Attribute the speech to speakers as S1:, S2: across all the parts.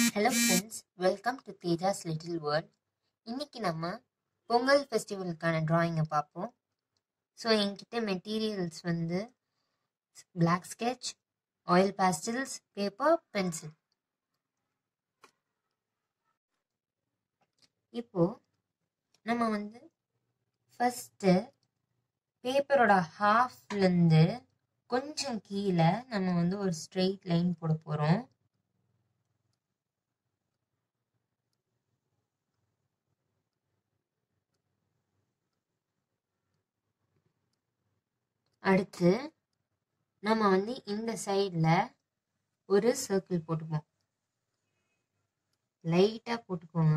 S1: hello friends welcome to Tejas little world இன்னைக்கு நம்ம பொங்கல் ஃபெஸ்டிவலுக்கான டிராயிங்கை பார்ப்போம் ஸோ என்கிட்ட மெட்டீரியல்ஸ் வந்து black sketch oil pastels paper pencil இப்போ நம்ம வந்து ஃபஸ்ட்டு பேப்பரோட ஹாஃப்லேருந்து கொஞ்சம் கீழே நம்ம வந்து ஒரு ஸ்ட்ரெயிட் லைன் போட போகிறோம் அடுத்து நம்ம வந்து இந்த சைடில் ஒரு சர்க்கிள் போட்டுப்போம் லைட்டாக போட்டுக்கோங்க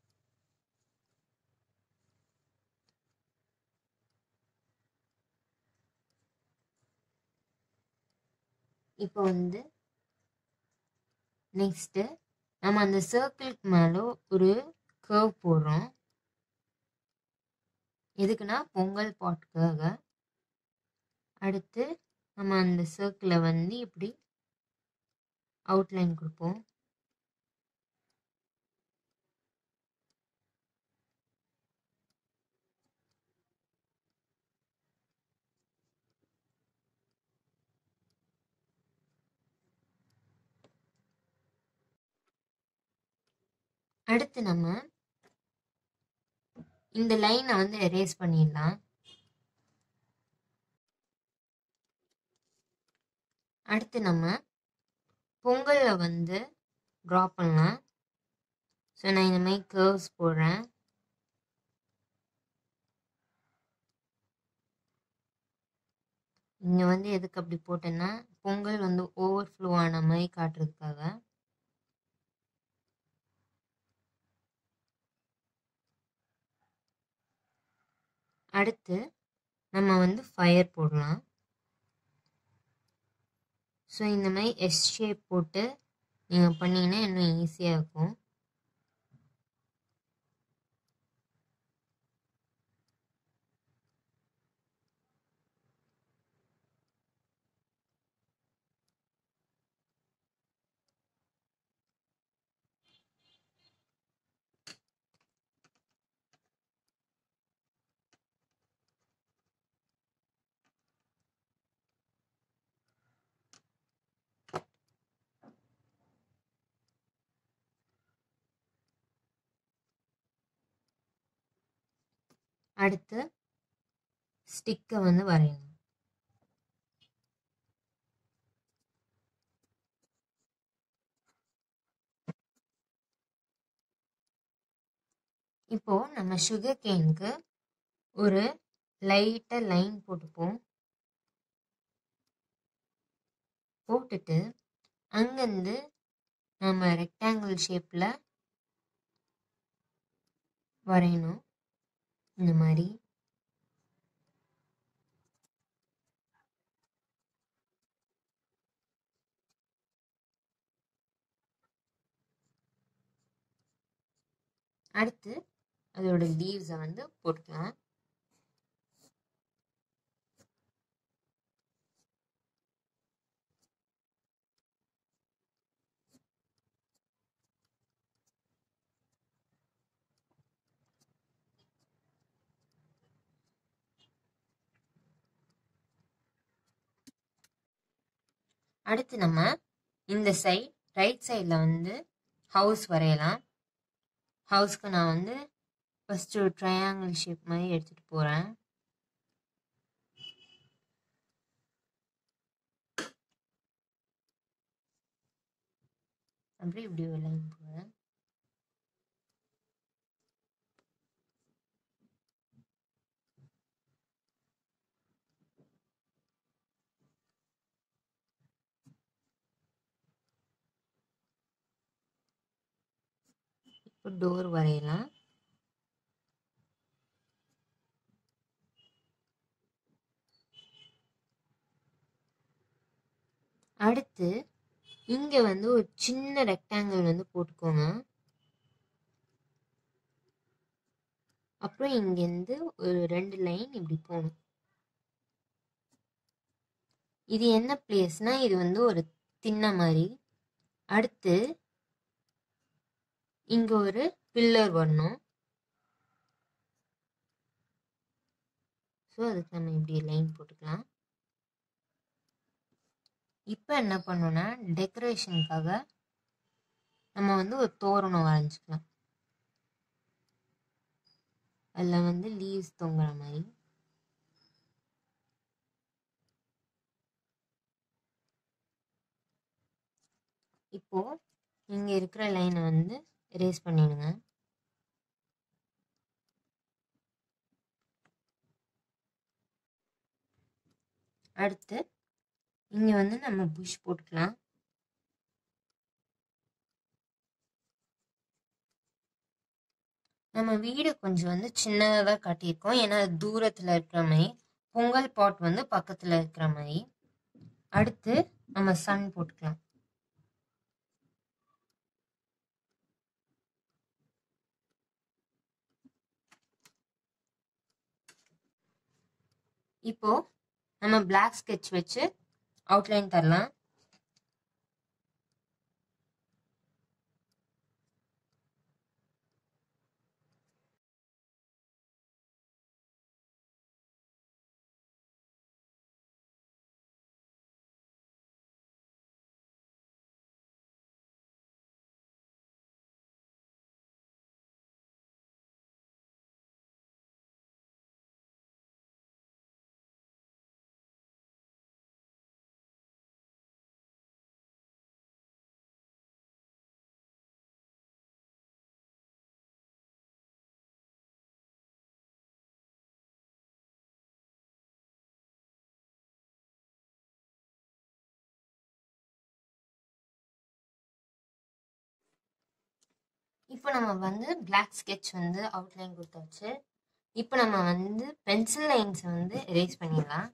S1: இப்போ வந்து நெக்ஸ்ட்டு நம்ம அந்த சர்க்கிளுக்கு மேலே ஒரு கர்வ் போடுறோம் எதுக்குன்னா பொங்கல் பாட்டுக்காக அடுத்து நம்ம அந்த சர்க்கிளை வந்து இப்படி அவுட்லைன் கொடுப்போம் அடுத்து நம்ம இந்த லைனை வந்து எரேஸ் பண்ணிடலாம் அடுத்து நம்ம பொங்கலில் வந்து ட்ரா பண்ணலாம் ஸோ நான் இந்த மாதிரி கர்வ்ஸ் போடுறேன் இங்கே வந்து எதுக்கு அப்படி போட்டேன்னா பொங்கல் வந்து ஓவர்ஃப்ளோ ஆன மாதிரி காட்டுறதுக்காக அடுத்து நம்ம வந்து ஃபயர் போடலாம் ஸோ இந்த மாதிரி எஸ் ஷேப் போட்டு நீங்கள் பண்ணிங்கன்னா இன்னும் ஈஸியாக இருக்கும் அடுத்து ஸ்டிக்கை வந்து வரையணும் இப்போ நம்ம சுகர் கேனுக்கு ஒரு லைட்டாக லைன் போட்டுப்போம் போட்டுட்டு அங்கேருந்து நம்ம ரெக்டாங்கிள் ஷேப்பில் வரையணும் இந்த மாதிரி அடுத்து அதோட லீவ்ஸை வந்து போட்டுக்கலாம் அடுத்து நம்ம இந்த சைட் ரைட் சைடில் வந்து ஹவுஸ் வரையலாம் ஹவுஸ்க்கு நான் வந்து ஃபஸ்ட்டு ஒரு ட்ரையாங்கிள் ஷேப் மாதிரி எடுத்துகிட்டு போகிறேன் அப்படியே இப்படி ஒரு லைன் போகிறேன் இப்போ டோர் வரையலாம் அடுத்து இங்கே வந்து ஒரு சின்ன ரெக்டாங்கிள் வந்து போட்டுக்கோங்க அப்புறம் இங்கேருந்து ஒரு ரெண்டு லைன் இப்படி போகணும் இது என்ன பிளேஸ்னா இது வந்து ஒரு திண்ணை மாதிரி அடுத்து இங்க ஒரு பில்லர் வரணும் ஸோ அதுக்கு நம்ம இப்படி லைன் போட்டுக்கலாம் இப்போ என்ன பண்ணோம்னா டெக்கரேஷனுக்காக நம்ம வந்து ஒரு தோரணம் வரைஞ்சிக்கலாம் அதில் வந்து லீவ்ஸ் தொங்குற மாதிரி இப்போ இங்க இருக்கிற லைனை வந்து erase பண்ணிடுங்க அடுத்து இங்க வந்து நம்ம புஷ் போட்டுக்கலாம் நம்ம வீடு கொஞ்சம் வந்து சின்னதாக தான் காட்டியிருக்கோம் ஏன்னா அது தூரத்தில் இருக்கிற மாதிரி பொங்கல் பாட் வந்து பக்கத்தில் இருக்கிற மாதிரி அடுத்து நம்ம சன் போட்டுக்கலாம் இப்போ நம்ம பிளாக் ஸ்கெட்ச் வச்சு அவுட்லைன் தரலாம் இப்போ நம்ம வந்து பிளாக் ஸ்கெட்ச் வந்து அவுட்லைன் கொடுத்தாச்சு இப்போ நம்ம வந்து பென்சில் லைன்ஸை வந்து எரேஸ் பண்ணிடலாம்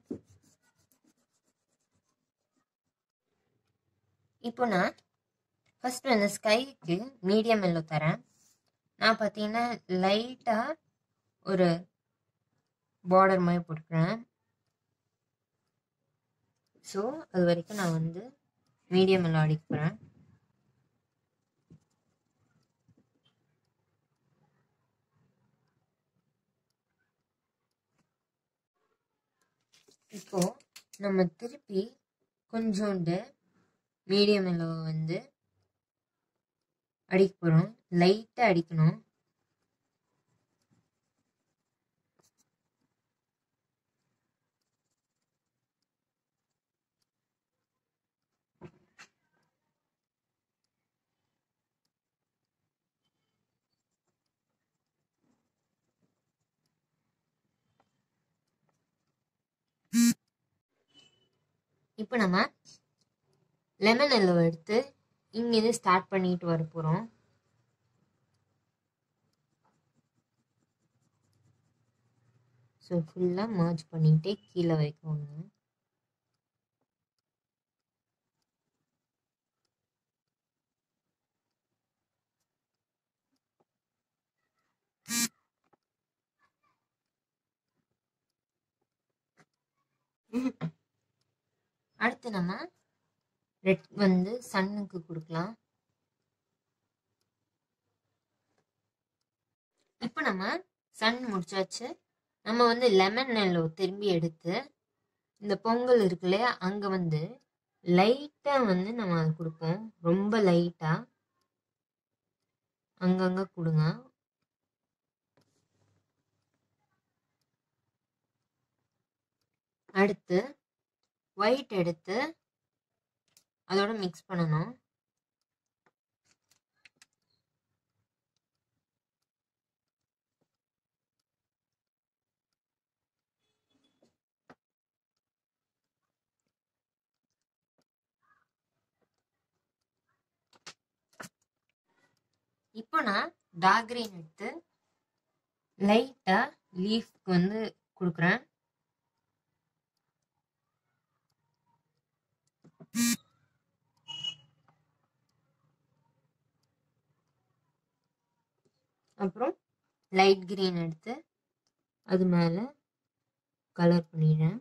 S1: இப்போ நான் ஃபர்ஸ்ட் வந்து ஸ்கைக்கு மீடியம் எல்லோ தரேன் நான் பார்த்தீங்கன்னா லைட்டாக ஒரு பார்டர் மாதிரி போட்டுக்கிறேன் ஸோ அது வரைக்கும் நான் வந்து மீடியம் எல்லோ அடிக்க போகிறேன் இப்போ நம்ம திருப்பி கொஞ்சோண்டு மீடியம் எல்லோவை வந்து அடிக்க போகிறோம் லைட்டாக அடிக்கணும் இப்போ நம்ம லெமன் எல்லோ எடுத்து இங்கேருந்து ஸ்டார்ட் பண்ணிட்டு வர போகிறோம் ஸோ ஃபுல்லாக மர்ஜ் பண்ணிகிட்டே கீழே வைக்கணும் அடுத்து நம்ம ரெட் வந்து சன்னுக்கு கொடுக்கலாம் இப்போ நம்ம சன் முடிச்சாச்சு நம்ம வந்து லெமன் எல்லோ திரும்பி எடுத்து இந்த பொங்கல் இருக்கு இல்லையா அங்கே வந்து லைட்டாக வந்து நம்ம அது கொடுப்போம் ரொம்ப லைட்டாக அங்கங்கே கொடுங்க அடுத்து ஒயிட் எடுத்து அதோட மிக்ஸ் பண்ணணும் இப்போ நான் டார்க் கிரீன் எடுத்து லைட்டா லீஃப்க்கு வந்து கொடுக்குறேன் அப்புறம் லைட் கிரீன் எடுத்து அது மேலே கலர் பண்ணிடுறேன்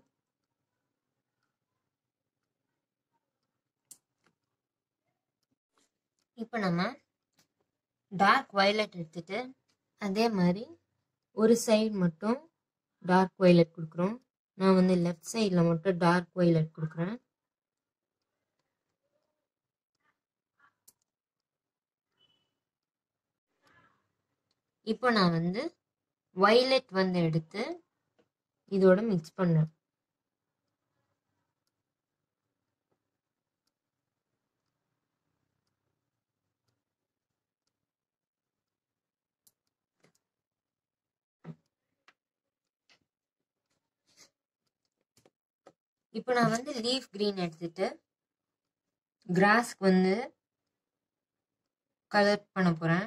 S1: இப்போ நம்ம டார்க் வயலட் எடுத்துட்டு அதே மாதிரி ஒரு சைடு மட்டும் டார்க் வயலட் கொடுக்குறோம் நான் வந்து லெஃப்ட் சைடில் மட்டும் டார்க் வயலட் கொடுக்குறேன் இப்போ நான் வந்து வயலட் வந்து எடுத்து இதோட மிக்ஸ் பண்ணுறேன் இப்போ நான் வந்து லீஃப் கிரீன் எடுத்துட்டு கிராஸ்க்கு வந்து கலர் பண்ண போகிறேன்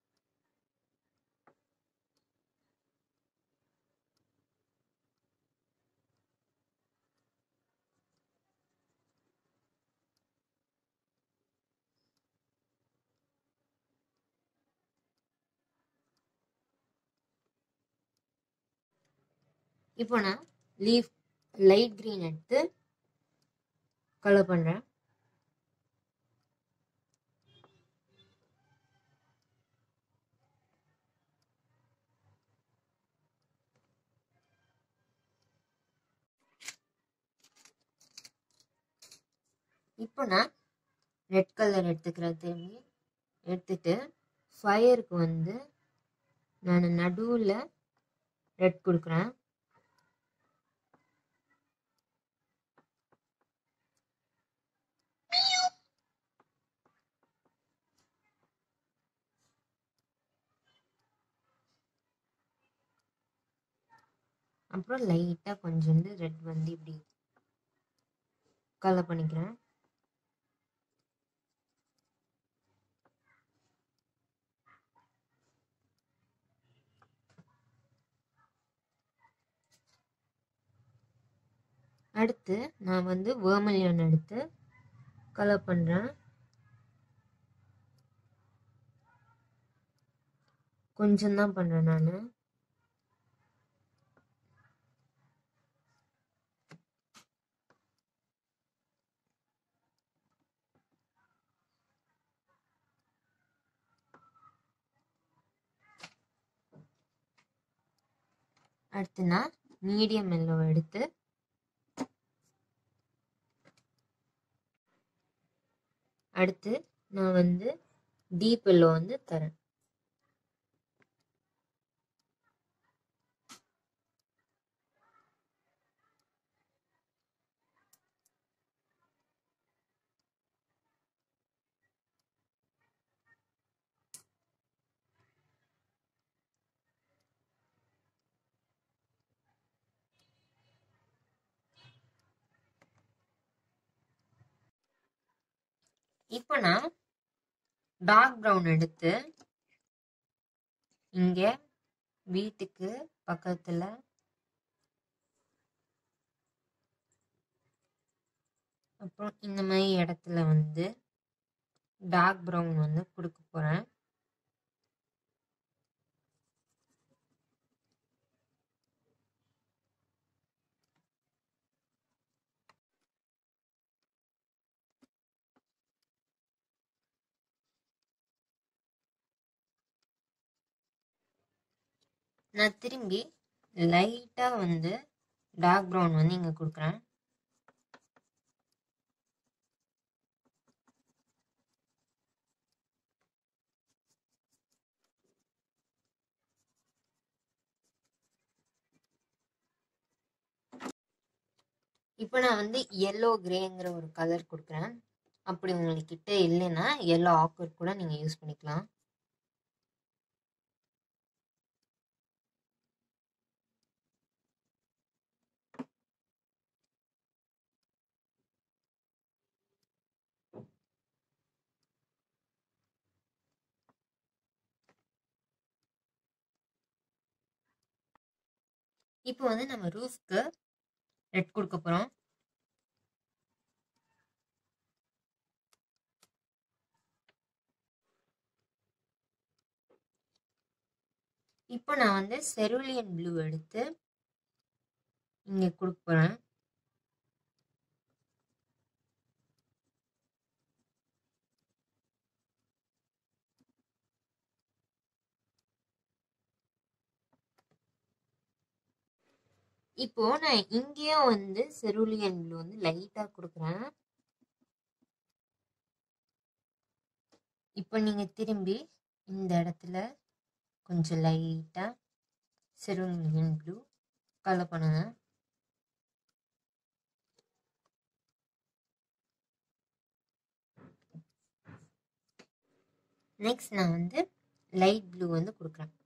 S1: இப்போ நான் லீஃப் லைட் க்ரீன் எடுத்து கலர் பண்ணுறேன் இப்போ நான் ரெட் கலர் எடுத்துக்கிறேன் திரும்பி எடுத்துட்டு ஃபயருக்கு வந்து நான் நடுவில் ரெட் கொடுக்குறேன் அப்புறம் லைட்டாக கொஞ்சோண்டு ரெட் வந்து இப்படி கலர் பண்ணிக்கிறேன் அடுத்து நான் வந்து வேர்மலியன் எடுத்து கலர் பண்ணுறேன் கொஞ்சம் தான் பண்ணுறேன் நான் அடுத்து நான் மீடியம் எல்லோ எடுத்து அடுத்து நான் வந்து டீப் எல்லோ வந்து தரேன் இப்போ நான் டார்க் ப்ரௌன் எடுத்து இங்க வீட்டுக்கு பக்கத்துல அப்புறம் இந்த மாதிரி இடத்துல வந்து டார்க் ப்ரௌன் வந்து கொடுக்க போறேன் நான் திரும்பி லைட்டாக வந்து டார்க் ப்ரௌன் வந்து இங்கே கொடுக்குறேன் இப்போ நான் வந்து எல்லோ கிரேங்கிற ஒரு கலர் கொடுக்குறேன் அப்படி உங்கள்கிட்ட இல்லைன்னா எல்லோ ஆக்கர் கூட நீங்கள் யூஸ் பண்ணிக்கலாம் இப்போ வந்து நம்ம ரூஃப்க்கு ரெட் கொடுக்க போகிறோம் இப்போ நான் வந்து செருலியன் ப்ளூ எடுத்து இங்கே கொடுக்க போகிறேன் இப்போ நான் இங்கேயும் வந்து செருலியன் ப்ளூ வந்து லைட்டாக கொடுக்குறேன் இப்போ நீங்கள் திரும்பி இந்த இடத்துல கொஞ்சம் லைட்டாக செருலியன் ப்ளூ கலர் பண்ணுங்க நெக்ஸ்ட் நான் வந்து லைட் ப்ளூ வந்து கொடுக்குறேன்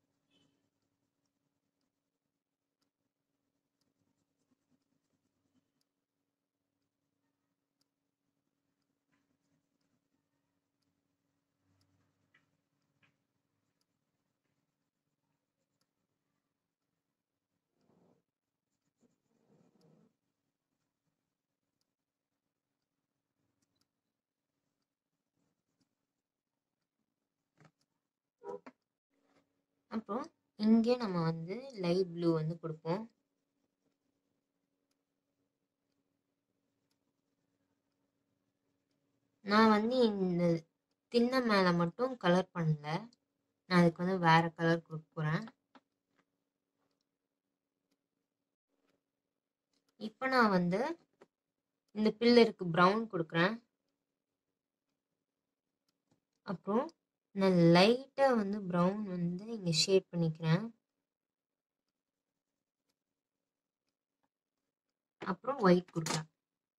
S1: அப்புறம் இங்கே நம்ம வந்து லைட் ப்ளூ வந்து கொடுப்போம் நான் வந்து இந்த திண்ணை மேலே மட்டும் கலர் பண்ணல நான் அதுக்கு வந்து வேற கலர் கொடுக்க போகிறேன் இப்போ நான் வந்து இந்த பில்லருக்கு ப்ரௌன் கொடுக்குறேன் அப்புறம் நான் லைட்டாக வந்து ப்ரௌன் வந்து இங்கே ஷேட் பண்ணிக்கிறேன் அப்புறம் ஒயிட் கொடுக்குறேன்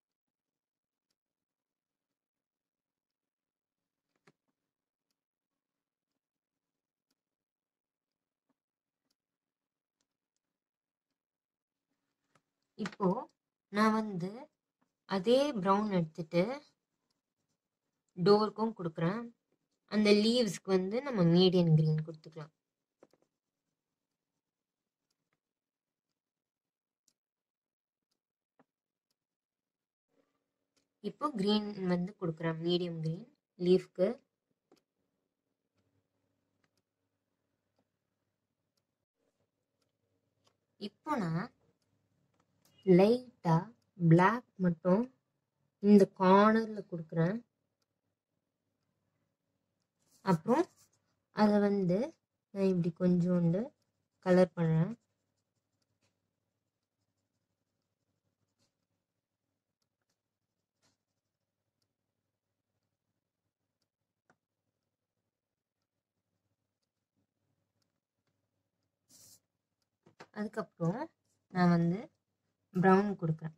S1: இப்போ நான் வந்து அதே ப்ரௌன் எடுத்துட்டு டோருக்கும் கொடுக்குறேன் அந்த லீவ்ஸ்க்கு வந்து நம்ம மீடியம் க்ரீன் கொடுத்துக்கலாம் இப்போ க்ரீன் வந்து கொடுக்குறேன் மீடியம் க்ரீன் லீஃப்க்கு இப்போ நான் லைட்டாக பிளாக் மட்டும் இந்த கார்னரில் கொடுக்குறேன் அப்புறம் அதை வந்து நான் இப்படி கொஞ்சோண்டு கலர் பண்ணுறேன் அதுக்கப்புறம் நான் வந்து ப்ரௌன் கொடுக்குறேன்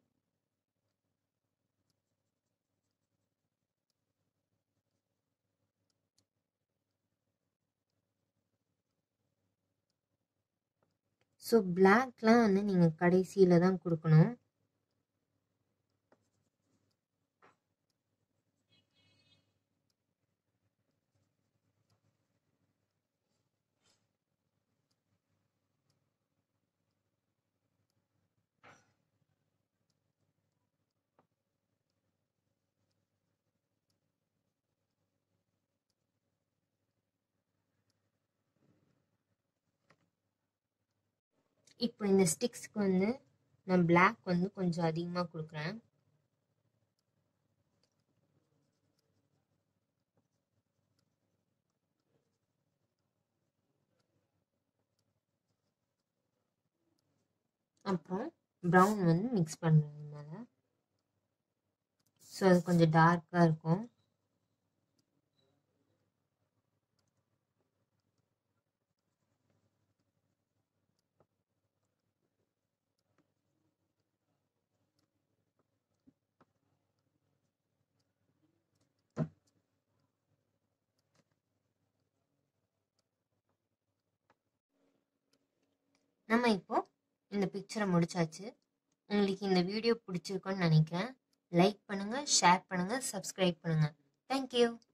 S1: ஸோ பிளாக்லாம் வந்து நீங்கள் கடைசியில் தான் கொடுக்கணும் இப்போ இந்த ஸ்டிக்ஸ்க்கு வந்து நான் பிளாக் வந்து கொஞ்சம் அதிகமாக கொடுக்குறேன் அப்புறம் ப்ரௌன் வந்து மிக்ஸ் பண்ணுறேன் மேலே ஸோ அது கொஞ்சம் டார்க்காக இருக்கும் நம்ம இப்போ இந்த பிக்சரை முடிச்சாச்சு உங்களுக்கு இந்த வீடியோ பிடிச்சிருக்குன்னு நினைக்கிறேன் லைக் பண்ணுங்கள் ஷேர் பண்ணுங்கள் சப்ஸ்கிரைப் பண்ணுங்கள் தேங்க்யூ